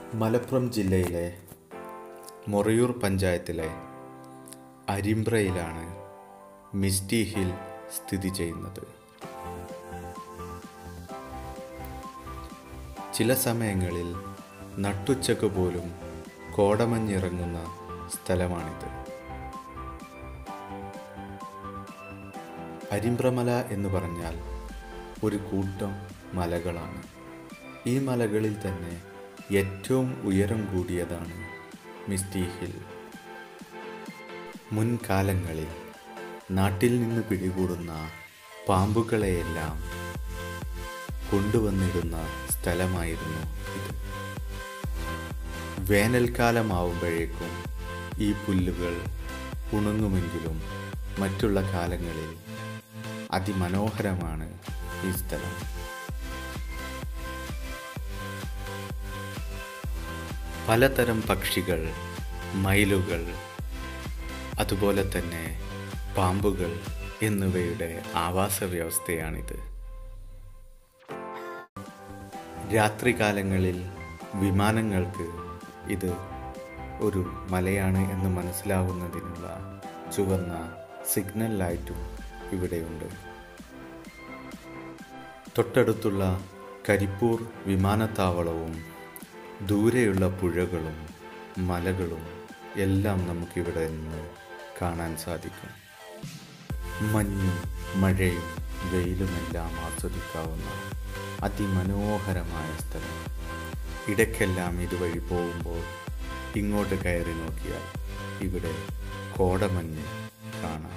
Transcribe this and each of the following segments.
മലപ്പുറം ജില്ലയിലെ മൊറയൂർ പഞ്ചായത്തിലെ അരിമ്പ്രയിലാണ് misty hill സ്ഥിതി ചെയ്യുന്നത് ചില സമയങ്ങളിൽ നട്ടുച്ചക്ക് പോലും കോടമഞ്ഞിറങ്ങുന്ന സ്ഥലമാണിത് അരിമ്പ്രമല എന്ന് പറഞ്ഞാൽ ഒരു കൂട്ടം മലകളാണ് ഈ മലകളിൽ തന്നെ ഏറ്റവും ഉയരം കൂടിയതാണ് മിസ്റ്റി ഹിൽ മുൻകാലങ്ങളിൽ നാട്ടിൽ നിന്ന് പിടികൂടുന്ന പാമ്പുകളെയെല്ലാം കൊണ്ടുവന്നിടുന്ന സ്ഥലമായിരുന്നു ഇത് വേനൽക്കാലമാവുമ്പോഴേക്കും ഈ പുല്ലുകൾ ഉണങ്ങുമെങ്കിലും മറ്റുള്ള കാലങ്ങളിൽ അതിമനോഹരമാണ് ഈ സ്ഥലം പലതരം പക്ഷികൾ മയിലുകൾ അതുപോലെ തന്നെ പാമ്പുകൾ എന്നിവയുടെ ആവാസ വ്യവസ്ഥയാണിത് രാത്രികാലങ്ങളിൽ വിമാനങ്ങൾക്ക് ഇത് ഒരു മലയാണ് എന്ന് മനസ്സിലാവുന്നതിനുള്ള ചുവന്ന സിഗ്നൽ ലൈറ്റും ഇവിടെയുണ്ട് തൊട്ടടുത്തുള്ള കരിപ്പൂർ വിമാനത്താവളവും ദൂരെയുള്ള പുഴകളും മലകളും എല്ലാം നമുക്കിവിടെ നിന്ന് കാണാൻ സാധിക്കും മഞ്ഞും മഴയും വെയിലുമെല്ലാം ആസ്വദിക്കാവുന്ന അതിമനോഹരമായ സ്ഥലം ഇടയ്ക്കെല്ലാം ഇതുവഴി പോകുമ്പോൾ ഇങ്ങോട്ട് കയറി നോക്കിയാൽ ഇവിടെ കോടമഞ്ഞ് കാണാം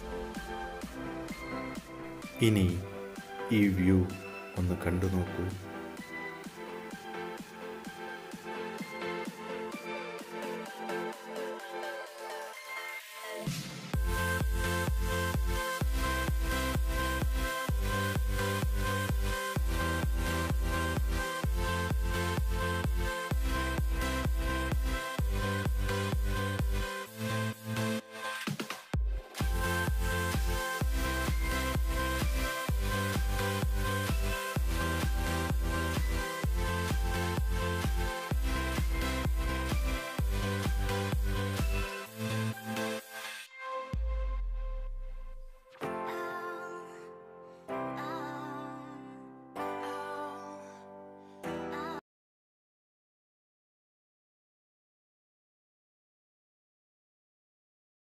ഇനി ഈ വ്യൂ ഒന്ന് കണ്ടു നോക്കൂ